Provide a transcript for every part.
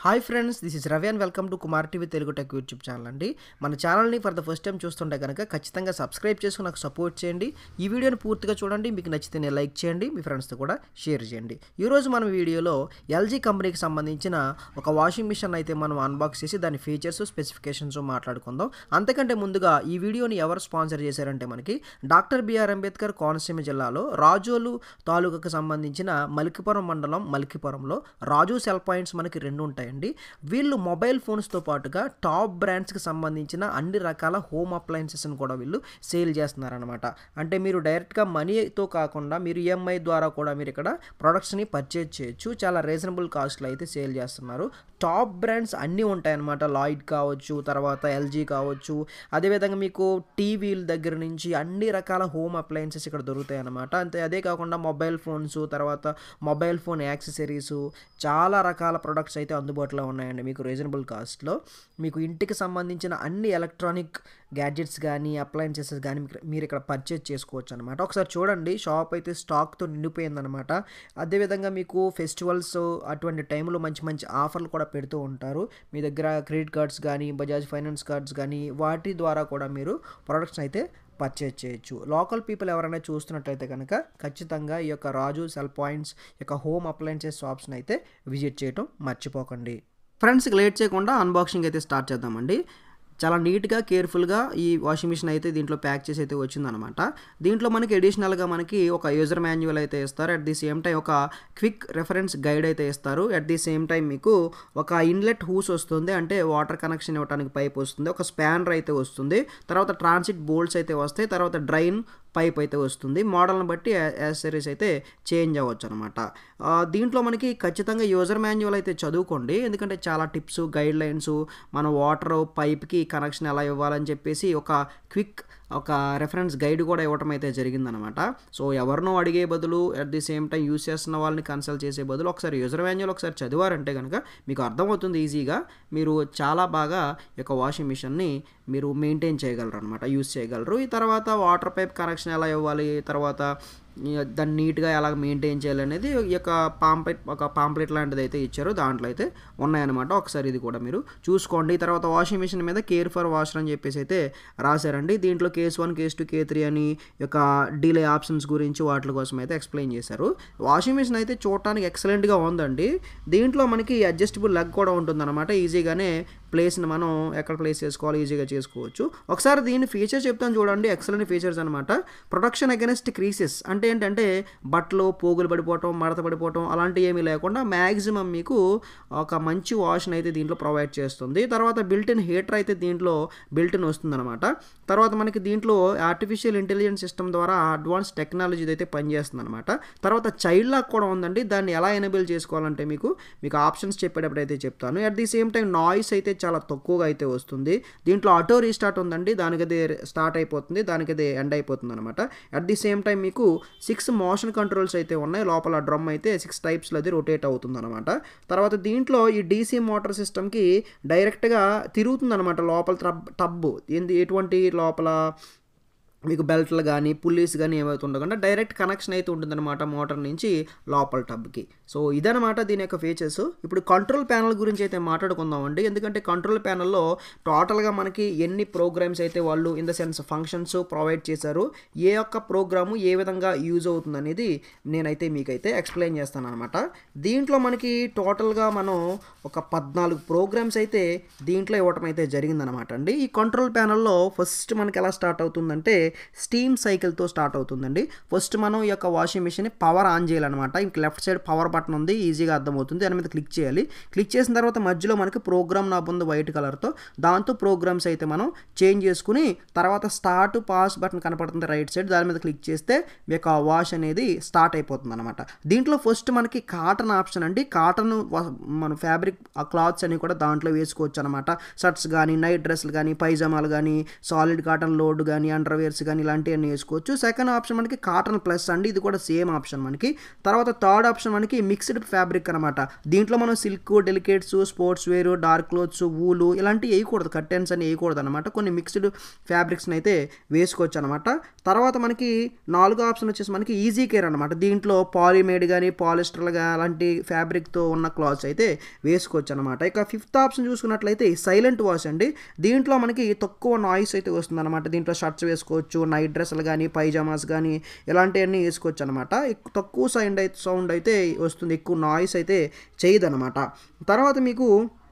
hi friends this is Ravi and welcome to Kumar TV Telugu tech YouTube channel అండి మన ఛానల్ని for the first time చూస్తుంటే కనుక ఖచ్చితంగా సబ్స్క్రైబ్ చేసుకుని నాకు సపోర్ట్ చేయండి ఈ వీడియోని పూర్తిగా చూడండి మీకు నచ్చితే లైక్ చేయండి మీ ఫ్రెండ్స్తో కూడా షేర్ చేయండి ఈరోజు మనం వీడియోలో ఎల్జీ కంపెనీకి సంబంధించిన ఒక వాషింగ్ మిషన్ అయితే మనం అన్బాక్స్ చేసి దాని ఫీచర్స్ స్పెసిఫికేషన్స్ మాట్లాడుకుందాం అంతకంటే ముందుగా ఈ వీడియోని ఎవరు స్పాన్సర్ చేశారంటే మనకి డాక్టర్ బిఆర్ అంబేద్కర్ కోనసీమ జిల్లాలో రాజోలు తాలూకాకు సంబంధించిన మలికిపురం మండలం మలికిపురంలో రాజు సెల్ పాయింట్స్ మనకి రెండు ఉంటాయండి వీళ్ళు మొబైల్ ఫోన్స్తో పాటుగా టాప్ బ్రాండ్స్కి సంబంధించిన అన్ని రకాల హోమ్ అప్లయన్సెస్ని కూడా వీళ్ళు సేల్ చేస్తున్నారనమాట అంటే మీరు డైరెక్ట్గా మనీతో కాకుండా మీరు ఈఎంఐ ద్వారా కూడా మీరు ఇక్కడ ప్రొడక్ట్స్ని పర్చేజ్ చేయొచ్చు చాలా రీజనబుల్ కాస్ట్లో అయితే సేల్ చేస్తున్నారు టాప్ బ్రాండ్స్ అన్నీ ఉంటాయన్నమాట లాయిడ్ కావచ్చు తర్వాత ఎల్జీ కావచ్చు అదేవిధంగా మీకు టీవీల దగ్గర నుంచి అన్ని రకాల హోమ్ అప్లయన్సెస్ ఇక్కడ దొరుకుతాయి అన్నమాట అంతే అదే కాకుండా మొబైల్ ఫోన్స్ తర్వాత మొబైల్ ఫోన్ యాక్సెసరీస్ చాలా రకాల ప్రొడక్ట్స్ అయితే అందుబాటులో ఉన్నాయండి మీకు రీజనబుల్ కాస్ట్లో మీకు ఇంటికి సంబంధించిన అన్ని ఎలక్ట్రానిక్ గ్యాడ్జెట్స్ కానీ అప్లయన్సెస్ కానీ మీకు- మీరు ఇక్కడ పర్చేజ్ చేసుకోవచ్చు అనమాట ఒకసారి చూడండి షాప్ అయితే స్టాక్తో నిండిపోయిందనమాట అదేవిధంగా మీకు ఫెస్టివల్స్ అటువంటి టైంలో మంచి మంచి ఆఫర్లు కూడా పెడుతూ ఉంటారు మీ దగ్గర క్రెడిట్ కార్డ్స్ కానీ బజాజ్ ఫైనాన్స్ కార్డ్స్ కానీ వాటి ద్వారా కూడా మీరు ప్రొడక్ట్స్ అయితే పర్చేజ్ చేయొచ్చు లోకల్ పీపుల్ ఎవరైనా చూస్తున్నట్లయితే కనుక ఖచ్చితంగా ఈ యొక్క రాజు సెల్ పాయింట్స్ యొక్క హోమ్ అప్లయన్సెస్ షాప్స్ని అయితే విజిట్ చేయటం మర్చిపోకండి ఫ్రెండ్స్కి లేట్ చేయకుండా అన్బాక్సింగ్ అయితే స్టార్ట్ చేద్దామండి చాలా నీట్గా కేర్ఫుల్గా ఈ వాషింగ్ మిషన్ అయితే దీంట్లో ప్యాక్ చేసి అయితే వచ్చిందనమాట దీంట్లో మనకి అడిషనల్గా మనకి ఒక యూజర్ మాన్యువల్ అయితే ఇస్తారు అట్ ది సేమ్ టైం ఒక క్విక్ రెఫరెన్స్ గైడ్ అయితే ఇస్తారు అట్ ది సేమ్ టైం మీకు ఒక ఇన్లెట్ హూస్ వస్తుంది అంటే వాటర్ కనెక్షన్ ఇవ్వడానికి పైప్ వస్తుంది ఒక స్పానర్ అయితే వస్తుంది తర్వాత ట్రాన్సిట్ బోల్ట్స్ అయితే వస్తాయి తర్వాత డ్రైన్ పైప్ అయితే వస్తుంది మోడల్ని బట్టి యాక్సెసరీస్ అయితే చేంజ్ అవ్వచ్చు అనమాట దీంట్లో మనకి ఖచ్చితంగా యూజర్ మాన్యువల్ అయితే చదువుకోండి ఎందుకంటే చాలా టిప్స్ గైడ్ లైన్స్ మన వాటర్ పైప్కి కనెక్షన్ ఎలా ఇవ్వాలని చెప్పేసి ఒక క్విక్ ఒక రెఫరెన్స్ గైడ్ కూడా ఇవ్వటం అయితే జరిగిందనమాట సో ఎవరినో అడిగే బదులు at the same time use చేస్తున్న వాళ్ళని కన్సల్ట్ చేసే బదులు ఒకసారి యూజర్ మాన్యువల్ ఒకసారి చదివారంటే కనుక మీకు అర్థమవుతుంది ఈజీగా మీరు చాలా బాగా ఈ యొక్క వాషింగ్ మిషన్ని మీరు మెయింటైన్ చేయగలరు అనమాట యూస్ చేయగలరు ఈ తర్వాత వాటర్ పైప్ కనెక్షన్ ఎలా ఇవ్వాలి తర్వాత ఈ దాన్ని నీట్గా ఎలా మెయింటైన్ చేయాలనేది ఈ యొక్క పాంప్లెట్ ఒక పాంప్లెట్ లాంటిది అయితే ఇచ్చారు దాంట్లో అయితే ఉన్నాయన్నమాట ఒకసారి ఇది కూడా మీరు చూసుకోండి తర్వాత వాషింగ్ మిషన్ మీద కేర్ ఫర్ వాషర్ అని చెప్పేసి అయితే రాశారండి దీంట్లో కేస్ వన్ కేస్ టూ కే త్రీ అని ఈ యొక్క డిలే ఆప్షన్స్ గురించి వాటి కోసం అయితే ఎక్స్ప్లెయిన్ చేశారు వాషింగ్ మిషన్ అయితే చూడటానికి ఎక్సలెంట్గా ఉందండి దీంట్లో మనకి అడ్జస్టబుల్ లెగ్ కూడా ఉంటుందన్నమాట ఈజీగానే ప్లేస్ని మనం ఎక్కడ ప్లేస్ చేసుకోవాలి ఈజీగా చేసుకోవచ్చు ఒకసారి దీని ఫీచర్స్ చెప్తాను చూడండి ఎక్సలెంట్ ఫీచర్స్ అనమాట ప్రొడక్షన్ అగెనెస్ట్ క్రీసెస్ అంటే ఏంటంటే బట్టలు పోగులు పడిపోవటం మడత పడిపోవటం అలాంటివి ఏమీ లేకుండా మ్యాక్సిమం మీకు ఒక మంచి వాష్ని అయితే దీంట్లో ప్రొవైడ్ చేస్తుంది తర్వాత బిల్ట్ ఇన్ హీటర్ అయితే దీంట్లో బిల్ట్ ఇన్ వస్తుందన్నమాట తర్వాత మనకి దీంట్లో ఆర్టిఫిషియల్ ఇంటెలిజెన్స్ సిస్టమ్ ద్వారా అడ్వాన్స్ టెక్నాలజీ అయితే పనిచేస్తుంది అనమాట తర్వాత చైల్డ్ లాక్ కూడా ఉందండి దాన్ని ఎలా ఎనేబుల్ చేసుకోవాలంటే మీకు మీకు ఆప్షన్స్ చెప్పేటప్పుడు అయితే చెప్తాను at the same time noise అయితే చాలా తక్కువగా అయితే వస్తుంది దీంట్లో ఆటో రీస్టార్ట్ ఉందండి దానికి అది స్టార్ట్ అయిపోతుంది దానికి అది ఎండ్ అయిపోతుంది అనమాట అట్ ది సేమ్ టైం మీకు సిక్స్ మోషన్ కంట్రోల్స్ అయితే ఉన్నాయి లోపల డ్రమ్ అయితే సిక్స్ టైప్స్లో అది రొటేట్ అవుతుంది అనమాట తర్వాత దీంట్లో ఈ డీసీ మోటార్ సిస్టమ్కి డైరెక్ట్గా తిరుగుతుంది అనమాట లోపల టబ్ టబ్ ఏంది ఎటువంటి లోపల మీకు బెల్ట్లు కానీ పుల్లీస్ కానీ ఏమైతే ఉండకుండా డైరెక్ట్ కనెక్షన్ అయితే ఉంటుందన్నమాట మోటార్ నుంచి లోపల టబ్కి సో ఇదనమాట దీని యొక్క ఫీచర్స్ ఇప్పుడు కంట్రోల్ ప్యానల్ గురించి అయితే మాట్లాడుకుందామండి ఎందుకంటే కంట్రోల్ ప్యానల్లో టోటల్గా మనకి ఎన్ని ప్రోగ్రామ్స్ అయితే వాళ్ళు in the sense functions provide చేశారు ఏ యొక్క ప్రోగ్రాము ఏ విధంగా యూజ్ అవుతుంది అనేది నేనైతే మీకైతే ఎక్స్ప్లెయిన్ చేస్తాను అనమాట దీంట్లో మనకి టోటల్గా మనం ఒక పద్నాలుగు ప్రోగ్రామ్స్ అయితే దీంట్లో ఇవ్వటం అయితే జరిగిందనమాట అండి ఈ కంట్రోల్ ప్యానల్లో ఫస్ట్ మనకి ఎలా స్టార్ట్ అవుతుందంటే స్టీమ్ సైకిల్తో స్టార్ట్ అవుతుందండి ఫస్ట్ మనం ఈ యొక్క వాషింగ్ మిషన్ పవర్ ఆన్ చేయాలన్నమాట ఇంక లెఫ్ట్ సైడ్ పవర్ బటన్ ఉంది ఈజీగా అర్థమవుతుంది దాని మీద క్లిక్ చేయాలి క్లిక్ చేసిన తర్వాత మధ్యలో మనకి ప్రోగ్రామ్ నాబ్ ఉంది వైట్ కలర్తో దాంతో ప్రోగ్రామ్స్ అయితే మనం చేంజ్ చేసుకుని తర్వాత స్టార్ట్ పాస్ బటన్ కనపడుతుంది రైట్ సైడ్ దాని మీద క్లిక్ చేస్తే మీ యొక్క వాష్ అనేది స్టార్ట్ అయిపోతుంది అనమాట దీంట్లో ఫస్ట్ మనకి కాటన్ ఆప్షన్ అండి కాటన్ మన ఫ్యాబ్రిక్ ఆ క్లాత్స్ అన్ని కూడా దాంట్లో వేసుకోవచ్చు అనమాట షర్ట్స్ కానీ నైట్ డ్రెస్సులు కానీ పైజామాలు కానీ సాలిడ్ కాటన్ లోడ్ కానీ అండర్వేర్స్ కానీ ఇలాంటివన్నీ వేసుకోవచ్చు సెకండ్ ఆప్షన్ మనకి కాటన్ ప్లస్ అండి ఇది కూడా సేమ్ ఆప్షన్ మనకి తర్వాత థర్డ్ ఆప్షన్ మనకి మిక్స్డ్ ఫ్యాబ్రిక్ అనమాట దీంట్లో మనం silk delicates sportswear dark clothes wool ఇలాంటివి వేయకూడదు కర్టెన్స్ అని వేయకూడదు అనమాట కొన్ని మిక్స్డ్ ఫ్యాబ్రిక్స్ని అయితే వేసుకోవచ్చు అనమాట తర్వాత మనకి నాలుగో ఆప్షన్ వచ్చేసి మనకి ఈజీ కేర్ అనమాట దీంట్లో పాలిమేడ్ కానీ పాలిస్టర్గా అలాంటి ఫ్యాబ్రిక్తో ఉన్న క్లాత్స్ అయితే వేసుకోవచ్చు అనమాట ఇక ఫిఫ్త్ ఆప్షన్ చూసుకున్నట్లయితే సైలెంట్ వాష్ అండి దీంట్లో మనకి తక్కువ నాయిస్ అయితే వస్తుంది అనమాట దీంట్లో షర్ట్స్ వేసుకోవచ్చు నైట్ డ్రెస్సులు కానీ పైజామాస్ కానీ ఇలాంటివన్నీ వేసుకోవచ్చు అనమాట తక్కువ సౌండ్ అయితే సౌండ్ అయితే వస్తుంది ఎక్కువ నాయిస్ అయితే చేయదనమాట తర్వాత మీకు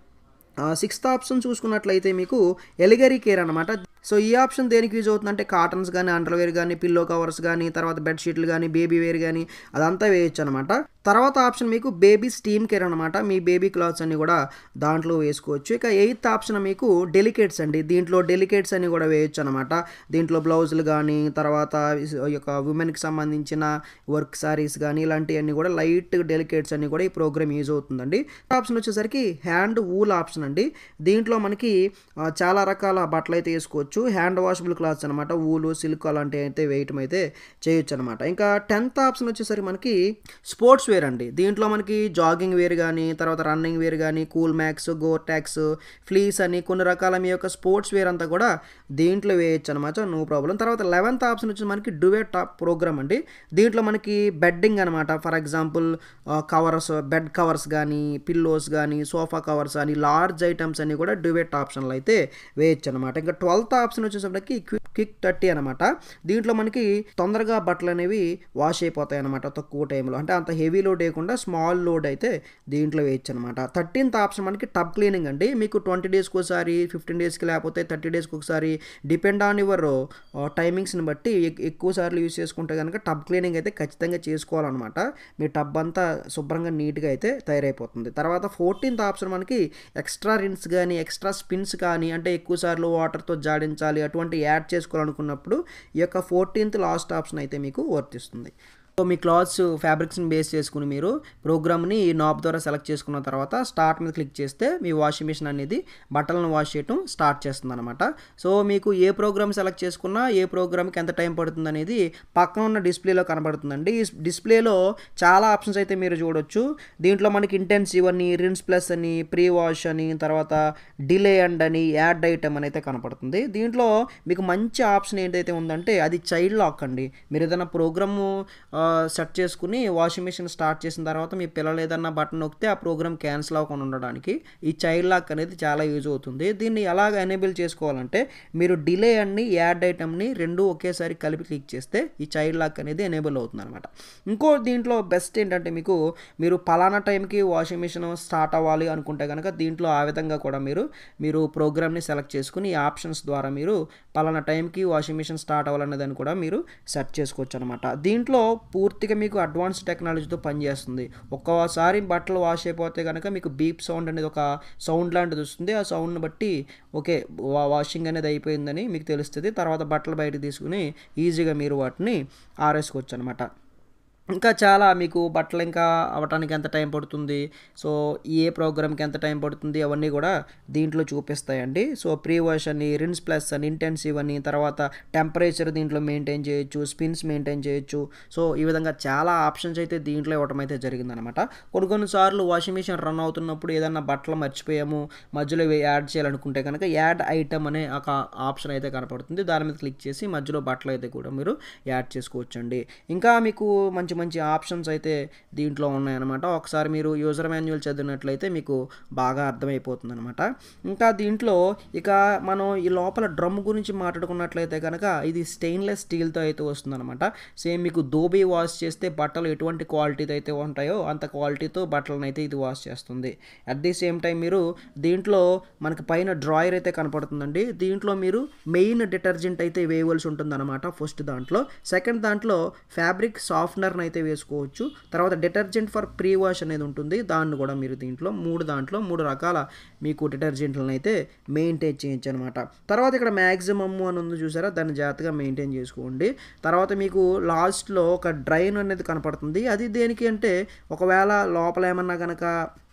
సిక్స్త్ ఆప్షన్ చూసుకున్నట్లయితే మీకు ఎలిగరీ కేర్ అనమాట సో ఈ ఆప్షన్ దేనికి యూజ్ అవుతుందంటే కాటన్స్ కానీ అండర్వేర్ కానీ పిల్లో కవర్స్ కానీ తర్వాత బెడ్షీట్లు కానీ బేబీ వేర్ కానీ అదంతా వేయచ్చు అనమాట తర్వాత ఆప్షన్ మీకు బేబీ స్టీమ్ కేర్ అనమాట మీ బేబీ క్లాత్స్ అన్ని కూడా దాంట్లో వేసుకోవచ్చు ఇక ఎయిత్ ఆప్షన్ మీకు డెలికేట్స్ అండి దీంట్లో డెలికేట్స్ అన్ని కూడా వేయచ్చు అనమాట దీంట్లో బ్లౌజులు కానీ తర్వాత ఈ యొక్క ఉమెన్కి సంబంధించిన వర్క్ సారీస్ కానీ ఇలాంటివన్నీ కూడా లైట్ డెలికేట్స్ అన్ని కూడా ఈ ప్రోగ్రామ్ యూజ్ అవుతుందండి ఆప్షన్ వచ్చేసరికి హ్యాండ్ వూల్ ఆప్షన్ అండి దీంట్లో మనకి ఆ, చాలా రకాల బట్టలు అయితే వేసుకోవచ్చు హ్యాండ్ వాషబుల్ క్లాత్స్ అనమాట వూలు సిల్క్ అలాంటివి అయితే వేయటం అయితే చేయొచ్చు అనమాట ఇంకా టెన్త్ ఆప్షన్ వచ్చేసరికి మనకి స్పోర్ట్స్ వేర్ అండి దీంట్లో మనకి జాగింగ్ వేర్ కానీ తర్వాత రన్నింగ్ వేర్ కానీ cool max Gore tex fleece అని కొన్ని రకాల మీ యొక్క స్పోర్ట్స్ వేర్ అంతా కూడా దీంట్లో వేయచ్చు అనమాట నో ప్రాబ్లం తర్వాత లెవెన్త్ ఆప్షన్ వచ్చి మనకి డువెట్ టాప్ ప్రోగ్రామ్ అండి దీంట్లో మనకి బెడ్డింగ్ అనమాట for example covers bed covers కానీ పిల్లోస్ కానీ సోఫా కవర్స్ అని లార్జ్ ఐటమ్స్ అన్ని కూడా డ్యూవెట్ ఆప్షన్లో అయితే వేయచ్చు అనమాట ఇంకా ట్వెల్త్ ఆప్షన్ వచ్చేసరికి క్విక్ క్విక్ థర్టీ అనమాట దీంట్లో మనకి తొందరగా బట్టలు అనేవి వాష్ అయిపోతాయి అనమాట తక్కువ టైంలో అంటే అంత హెవీ లోడ్ వేయకుండా స్మాల్ లోడ్ అయితే దీంట్లో వేయచ్చు అనమాట థర్టీన్త్ ఆప్షన్ మనకి టబ్ క్లీనింగ్ అండి మీకు ట్వంటీ డేస్కి ఒకసారి ఫిఫ్టీన్ డేస్కి లేకపోతే థర్టీ డేస్కి ఒకసారి డిపెండ్ ఆన్ యువర్ టైమింగ్స్ని బట్టి ఎక్- ఎక్కువ సార్లు యూస్ చేసుకుంటే కనుక టబ్ క్లీనింగ్ అయితే ఖచ్చితంగా చేసుకోవాలన్నమాట మీ టబ్ అంతా శుభ్రంగా నీట్గా అయితే తయారైపోతుంది తర్వాత ఫోర్టీన్త్ ఆప్షన్ మనకి ఎక్స్ట్రా రిన్స్ కానీ ఎక్స్ట్రా స్పిన్స్ కానీ అంటే ఎక్కువ సార్లు వాటర్తో జాడించాలి అటువంటి యాడ్ చేసుకోవాలనుకున్నప్పుడు ఈ యొక్క ఫోర్టీన్త్ లాస్ట్ ఆప్షన్ అయితే మీకు వర్తిస్తుంది సో మీ క్లాత్స్ ఫ్యాబ్రిక్స్ని బేస్ చేసుకుని మీరు ప్రోగ్రామ్ని ఈ నాబ్ ద్వారా సెలెక్ట్ చేసుకున్న తర్వాత స్టార్ట్ మీద క్లిక్ చేస్తే మీ వాషింగ్ మిషన్ అనేది బట్టలను వాష్ చేయడం స్టార్ట్ చేస్తుంది అనమాట సో మీకు ఏ ప్రోగ్రామ్ సెలెక్ట్ చేసుకున్నా ఏ ప్రోగ్రామ్కి ఎంత టైం పడుతుంది అనేది పక్కన ఉన్న డిస్ప్లేలో కనబడుతుందండి ఈ డిస్ప్లేలో చాలా ఆప్షన్స్ అయితే మీరు చూడొచ్చు దీంట్లో మనకి ఇంటెన్సివ్ అని రిన్స్ ప్లస్ అని ప్రీ వాష్ అని తర్వాత డిలే అండ్ అని యాడ్ ఐటమ్ అని అయితే కనపడుతుంది దీంట్లో మీకు మంచి ఆప్షన్ ఏంటైతే ఉందంటే అది చైల్డ్ లాక్ అండి మీరు ఏదైనా ప్రోగ్రాము సెట్ చేసుకుని వాషింగ్ మిషన్ స్టార్ట్ చేసిన తర్వాత మీ పిల్లలు ఏదన్నా బటన్ నొక్కితే ఆ ప్రోగ్రామ్ క్యాన్సిల్ అవ్వకుండా ఉండడానికి ఈ చైల్డ్ లాక్ అనేది చాలా యూజ్ అవుతుంది దీన్ని ఎలాగ ఎనేబుల్ చేసుకోవాలంటే మీరు డిలే అన్ని యాడ్ ఐటమ్ని రెండు ఒకేసారి కలిపి క్లిక్ చేస్తే ఈ చైల్డ్ లాక్ అనేది ఎనేబుల్ అవుతుంది అనమాట ఇంకో దీంట్లో బెస్ట్ ఏంటంటే మీకు మీరు పలానా టైంకి వాషింగ్ మిషన్ స్టార్ట్ అవ్వాలి అనుకుంటే కనుక దీంట్లో ఆ విధంగా కూడా మీరు మీరు ప్రోగ్రామ్ని సెలెక్ట్ చేసుకుని ఈ ఆప్షన్స్ ద్వారా మీరు పలానా టైంకి వాషింగ్ మిషన్ స్టార్ట్ అవ్వాలనే దాన్ని కూడా మీరు సెట్ చేసుకోవచ్చు అనమాట దీంట్లో పూర్తిగా మీకు అడ్వాన్స్ టెక్నాలజీతో పనిచేస్తుంది ఒక్కసారి బట్టలు వాష్ అయిపోతే కనుక మీకు బీప్ సౌండ్ అనేది ఒక సౌండ్ లాంటిది వస్తుంది ఆ సౌండ్ని బట్టి ఓకే వా వాషింగ్ అనేది అయిపోయిందని మీకు తెలుస్తుంది తర్వాత బట్టలు బయటకు తీసుకుని ఈజీగా మీరు వాటిని ఆరేసుకోవచ్చు అనమాట ఇంకా చాలా మీకు బట్టలు ఇంకా అవ్వటానికి ఎంత టైం పడుతుంది సో ఏ ప్రోగ్రామ్కి ఎంత టైం పడుతుంది అవన్నీ కూడా దీంట్లో చూపిస్తాయండి సో ప్రీ వాష్ అని రిన్స్ ప్లస్ అని ఇంటెన్సివ్ అని తర్వాత టెంపరేచర్ దీంట్లో మెయింటైన్ చేయొచ్చు స్పిన్స్ మెయింటైన్ చేయొచ్చు సో ఈ విధంగా చాలా ఆప్షన్స్ అయితే దీంట్లో ఇవ్వటం అయితే జరిగిందనమాట కొన్ని కొన్నిసార్లు వాషింగ్ మిషన్ రన్ అవుతున్నప్పుడు ఏదన్నా బట్టలు మర్చిపోయాము మధ్యలో ఇవి యాడ్ చేయాలనుకుంటే కనుక యాడ్ ఐటమ్ అనే ఒక ఆప్షన్ అయితే కనపడుతుంది దాని మీద క్లిక్ చేసి మధ్యలో బట్టలు అయితే కూడా మీరు యాడ్ చేసుకోవచ్చండి ఇంకా మీకు మంచి మంచి ఆప్షన్స్ అయితే దీంట్లో ఉన్నాయన్నమాట ఒకసారి మీరు యూజర్ మాన్యువల్ చదివినట్లయితే మీకు బాగా అర్థమైపోతుంది అనమాట ఇంకా దీంట్లో ఇక మనం ఈ లోపల డ్రమ్ గురించి మాట్లాడుకున్నట్లయితే కనుక ఇది స్టెయిన్లెస్ స్టీల్తో అయితే వస్తుందన్నమాట సేమ్ మీకు దోబీ వాష్ చేస్తే బట్టలు ఎటువంటి క్వాలిటీతో అయితే ఉంటాయో అంత క్వాలిటీతో బట్టలను అయితే ఇది వాష్ చేస్తుంది అట్ ది సేమ్ టైం మీరు దీంట్లో మనకి పైన డ్రాయర్ అయితే కనపడుతుందండి దీంట్లో మీరు మెయిన్ డిటర్జెంట్ అయితే వేయవలసి ఉంటుందన్నమాట ఫస్ట్ దాంట్లో సెకండ్ దాంట్లో ఫ్యాబ్రిక్ సాఫ్ట్నర్ని అయితే వేసుకోవచ్చు తర్వాత డిటర్జెంట్ ఫర్ ప్రీ వాష్ అనేది ఉంటుంది దాన్ని కూడా మీరు దీంట్లో మూడు దాంట్లో మూడు రకాల మీకు డిటర్జెంట్లను అయితే మెయింటైన్ చేయొచ్చు అనమాట తర్వాత ఇక్కడ మ్యాక్సిమమ్ అని ఉంది చూసారా దాన్ని జాగ్రత్తగా మెయింటైన్ చేసుకోండి తర్వాత మీకు లాస్ట్లో ఒక డ్రైన్ అనేది కనపడుతుంది అది దేనికి అంటే ఒకవేళ లోపల ఏమన్నా కనుక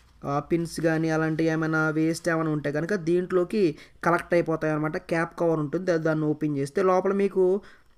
పిన్స్ కానీ అలాంటివి ఏమైనా వేస్ట్ ఏమైనా ఉంటే కనుక దీంట్లోకి కలెక్ట్ అయిపోతాయి అనమాట క్యాప్ కవర్ ఉంటుంది దాన్ని ఓపెన్ చేస్తే లోపల మీకు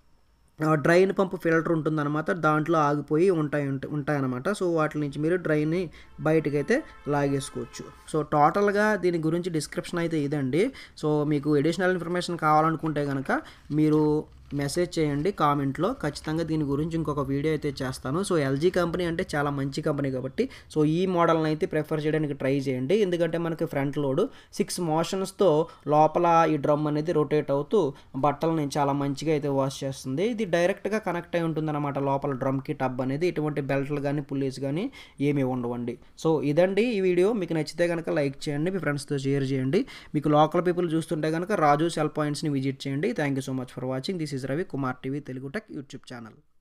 డ్రైన్ పంప్ ఫిల్టర్ ఉంటుందన్నమాట దాంట్లో ఆగిపోయి ఉంటాయి ఉంటాయి ఉంటాయన్నమాట సో వాటి నుంచి మీరు డ్రైన్ని బయటకు అయితే లాగేసుకోవచ్చు సో టోటల్గా దీని గురించి డిస్క్రిప్షన్ అయితే ఇదండి సో మీకు ఎడిషనల్ ఇన్ఫర్మేషన్ కావాలనుకుంటే కనుక మీరు మెసేజ్ చేయండి కామెంట్లో ఖచ్చితంగా దీని గురించి ఇంకొక వీడియో అయితే చేస్తాను సో ఎల్జీ కంపెనీ అంటే చాలా మంచి కంపెనీ కాబట్టి సో ఈ మోడల్ని అయితే ప్రిఫర్ చేయడానికి ట్రై చేయండి ఎందుకంటే మనకి ఫ్రంట్ లోడ్ సిక్స్ మోషన్స్తో లోపల ఈ డ్రమ్ అనేది రొటేట్ అవుతూ బట్టలని చాలా మంచిగా అయితే వాష్ చేస్తుంది ఇది డైరెక్ట్గా కనెక్ట్ అయి ఉంటుంది అనమాట లోపల డ్రమ్కి టబ్ అనేది ఎటువంటి బెల్ట్లు కానీ పుల్లీస్ కానీ ఏమీ ఉండవండి సో ఇదండి ఈ వీడియో మీకు నచ్చితే కనుక లైక్ చేయండి మీ ఫ్రెండ్స్తో షేర్ చేయండి మీకు లోకల్ పీపుల్ చూస్తుంటే కనుక రాజు సెల్ పాయింట్స్ని విజిట్ చేయండి thank you so much for watching this is Ravi Kumar TV Telugu tech YouTube channel